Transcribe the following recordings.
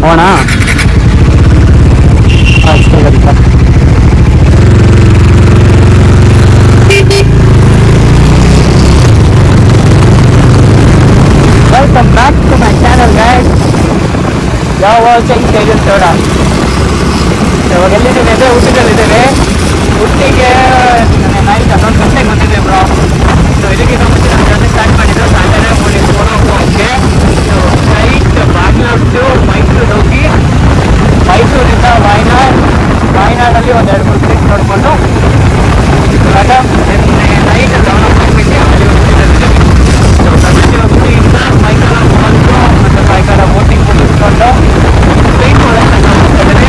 ಹೋಣ ಅಷ್ಟೇ ಬರೀತಾ welcome back to my channel guys ಯಾವ ವಾಚಿಂಗ್ ತೇಜಸ್ ತೋಡ ಇವಾಗ ಎಲ್ಲಿದ್ದೀವಿ ಅಂದರೆ ಊಟಿನಲ್ಲಿದ್ದೇವೆ ಊಟಿಗೆ ನೈಟ್ ಹನ್ನೊಂದು ಗಂಟೆಗೆ ಬಂದಿದ್ದೆ ಬ್ರೋ ಸೊ ಇದಕ್ಕಿಂತ ಮುಂಚೆ ನಮ್ಮ ಜೊತೆ ಸ್ಟಾರ್ಟ್ ಮಾಡಿದ್ದು ಸಾಟರ್ಡೆ ಮಾರ್ನಿಂಗ್ ಫೋರ್ ಓ ಕ್ಲಾಕ್ಗೆ so night Bangalore to Mysuru ಹೋಗಿ ಮೈಸೂರಿಂದ ವಾಯ್ನಾಡ್ ವಾಯ್ನಾಡಲ್ಲಿ ಒಂದು ಎರಡು ಮೂರು ಪ್ಲೇಸ್ ನೋಡಿಕೊಂಡು ಇವಾಗ ನೈಟ್ ಲೆವೆನ್ ಓ ಕ್ಲಾಕ್ಗೆ ಅಲ್ಲಿ ಹೋಗ್ತಿದ್ದೀವಿ ಸೊ ಪ್ರತಿಯೊಬ್ಬರಿಂದ ಸಾಯಂಕಾಲ ಬಂದು ಮತ್ತು ಸಾಯಂಕಾಲ ಬೋಟಿಂಗ್ ಮುಗಿಸ್ಕೊಂಡು ಟ್ರೈನ್ ಒಳಗೆ ಹೋಗ್ತಿದ್ದಾರೆ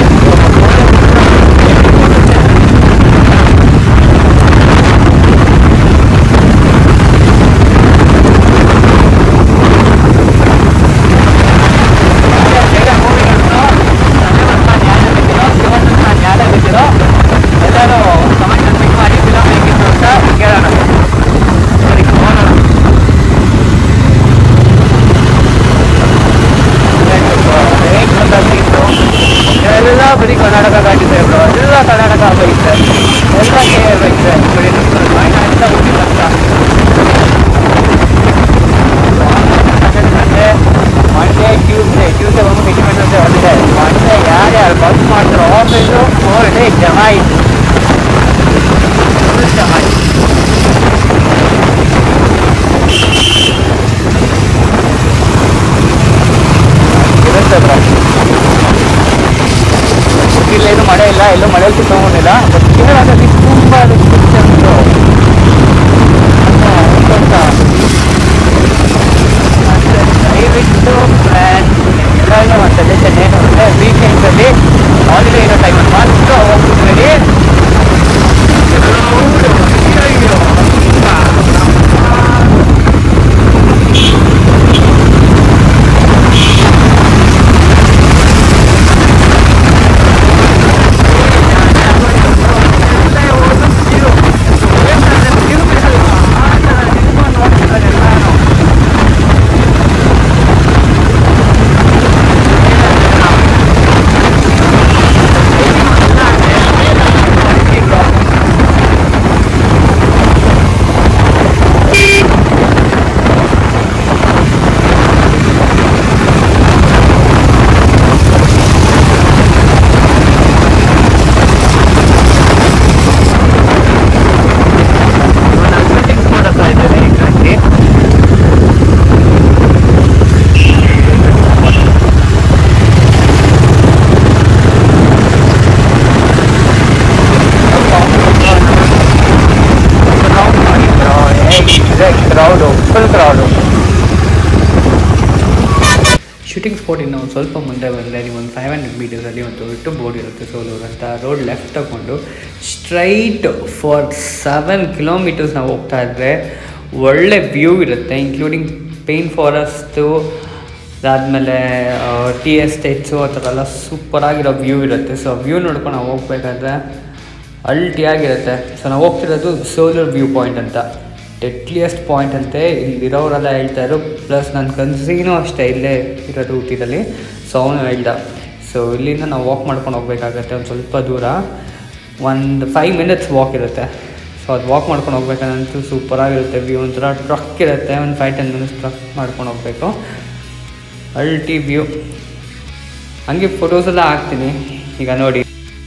ಎಲ್ಲರೂ ಕಮೆಂಟ್ ಪಿಕ್ ಮಾಡಿ ಫಿಲಮ್ ಹೇಗಿತ್ತು ಅಂತ ಕೇಳೋಣ ಸರಿ ಹೋಗೋಣ ಎಲ್ಲ ಬರೀ ಕರ್ನಾಟಕ ಆಗಿದೆ ಬ್ರೋ ಎಲ್ಲ ಕರ್ನಾಟಕ ಬೈತೆ ಎಲ್ಲ ಕೆ ಬೈತೆ ಬರೀ ವಾಯ್ನಾಡಿಂದ ಹೋಗಿಲ್ಲ ಮಂಡೇ ಟ್ಯೂಸ್ಡೇ ಟ್ಯೂಸ್ಡೇ ಬಂದು ಇಂಡಿಪೆಂಡೆನ್ಸ್ ಡೇ ಹೊಲಿಡೆ ಮಂಡೇ ಯಾರ್ಯಾರು ಬಂದ್ ಮಾಡ್ತಾರೋ ಆಫೀಸು ಫೋರ್ ಡೇ ಜಮ ಆಯ್ತು ಫುಲ್ ಜಮ ಆಯ್ತು ಇರುತ್ತೆ ಬ್ರೋ ಇಲ್ಲೇನು ಮಳೆ ಇಲ್ಲ ಎಲ್ಲೂ ಮಳೆ ಸಿಕ್ಕೊಂಡಿಲ್ಲ ಬಟ್ ಕೇರಳದಲ್ಲಿ ತುಂಬ ರಿಸ್ಟ್ರಿಕ್ಷನ್ಸು ದಯವಿಟ್ಟು ಎಲ್ಲರಿಗೂ ಒಂದು ಸಜೆಷನ್ ಏನು ಅಂದರೆ ವೀಕೆಂಡ್ಸಲ್ಲಿ ಹಾಲಿಡೇ ಇರೋ ಟೈಮಲ್ಲಿ ಮಾತ್ರ ಹೋಗ್ಬಿಟ್ಬೇಡಿ crowd full crowd shooting spot ಇನ್ನು ಒಂದು ಸ್ವಲ್ಪ ಮುಂದೆ ಬಂದರೆ ನೀವು ಒಂದು ಫೈವ್ ಹಂಡ್ರೆಡ್ ಮೀಟರ್ಸಲ್ಲಿ ಒಂದು ದೊಡ್ಡ ಬೋರ್ಡ್ ಇರುತ್ತೆ ಸೋಲೂರು ಅಂತ ರೋಡ್ ಲೆಫ್ಟ್ ತಗೊಂಡು ಸ್ಟ್ರೈಟ್ ಫಾರ್ ಸೆವೆನ್ ಕಿಲೋಮೀಟರ್ಸ್ ನಾವು ಹೋಗ್ತಾ ಇದ್ದರೆ ಒಳ್ಳೆ ವ್ಯೂ ಇರುತ್ತೆ ಇನ್ಕ್ಲೂಡಿಂಗ್ ಪೇನ್ ಫಾರೆಸ್ಟು ಅದಾದಮೇಲೆ ಟಿ ಎಸ್ಟೇಟ್ಸು ಆ ಥರ ಎಲ್ಲ ಸೂಪರಾಗಿರೋ ವ್ಯೂ ಇರುತ್ತೆ ಸೊ ವ್ಯೂ ನೋಡ್ಕೊಂಡು ನಾವು ಹೋಗ್ಬೇಕಾದ್ರೆ ಅಲ್ಟಿಯಾಗಿರುತ್ತೆ ಸೊ ನಾವು ಹೋಗ್ತಿರೋದು ಸೋಲರ್ ವ್ಯೂ ಪಾಯಿಂಟ್ ಅಂತ ಡೆಡ್ಲಿಯೆಸ್ಟ್ ಪಾಯಿಂಟ್ ಅಂತೆ ಇಲ್ಲಿರೋರೆಲ್ಲ ಹೇಳ್ತಾಯಿದ್ರು ಪ್ಲಸ್ ನನ್ನ ಕನ್ಸಿನೂ ಅಷ್ಟೇ ಇಲ್ಲೇ ಇರೋದು ಊಟಿದಲ್ಲಿ ಸೊ ಅವನು ಹೇಳ್ದ ಸೊ ಇಲ್ಲಿಂದ ನಾವು ವಾಕ್ ಮಾಡ್ಕೊಂಡು ಹೋಗ್ಬೇಕಾಗತ್ತೆ ಒಂದು ಸ್ವಲ್ಪ ದೂರ ಒಂದು ಫೈವ್ ಮಿನಿಟ್ಸ್ ವಾಕ್ ಇರುತ್ತೆ ಸೊ ಅದು ವಾಕ್ ಮಾಡ್ಕೊಂಡು ಹೋಗ್ಬೇಕಂತೂ ಸೂಪರಾಗಿರುತ್ತೆ ವ್ಯೂ ಒಂಥರ ಟ್ರಕ್ ಇರುತ್ತೆ ಒಂದು ಫೈವ್ ಟೆನ್ ಮಿನಿಟ್ಸ್ ಟ್ರಕ್ ಮಾಡ್ಕೊಂಡು ಹೋಗಬೇಕು ಅಲ್ಟಿ ವ್ಯೂ ಹಂಗೆ ಫೋಟೋಸ್ ಎಲ್ಲ ಹಾಕ್ತೀನಿ ಈಗ ನೋಡಿ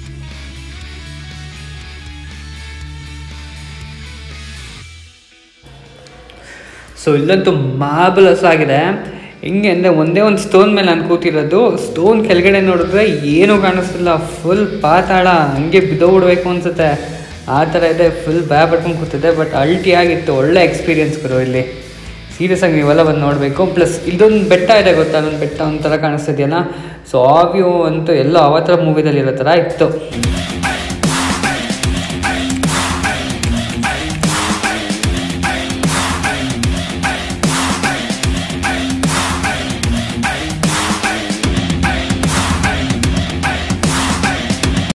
ಸೊ ಇಲ್ಲಂತೂ ಮಾರ್ಬಲಸ್ ಆಗಿದೆ ಹೆಂಗೆ ಅಂದರೆ ಒಂದೇ ಒಂದು ಸ್ಟೋನ್ ಮೇಲೆ ನಾನು ಕೂತಿರೋದು ಸ್ಟೋನ್ ಕೆಳಗಡೆ ನೋಡಿದ್ರೆ ಏನೂ ಕಾಣಿಸ್ತಿಲ್ಲ ಫುಲ್ ಪಾತಾಳ ಹಂಗೆ ಬಿದ್ದೋಗ್ಬಿಡ್ಬೇಕು ಅನ್ಸುತ್ತೆ ಆ ಥರ ಇದೆ ಫುಲ್ ಭಯ ಪಡ್ಕೊಂಡು ಕೂತಿದ್ದೆ ಬಟ್ ಅಲ್ಟಿ ಆಗಿತ್ತು ಒಳ್ಳೆ ಎಕ್ಸ್ಪೀರಿಯನ್ಸ್ ಗುರು ಇಲ್ಲಿ ಸೀರಿಯಸ್ ಆಗಿ ನೀವೆಲ್ಲ ಬಂದು ನೋಡಬೇಕು ಪ್ಲಸ್ ಇಲ್ಲೊಂದು ಬೆಟ್ಟ ಇದೆ ಗೊತ್ತಾ ಅದೊಂದು ಬೆಟ್ಟ ಒಂಥರ ಕಾಣಿಸ್ತಿದೆಯಲ್ಲ ಸೊ ಆ ವ್ಯೂ ಅಂತೂ ಎಲ್ಲೋ ಅವತ್ತರ ಮೂವಿದಲ್ಲಿ ಇರೋ ಥರ ಇತ್ತು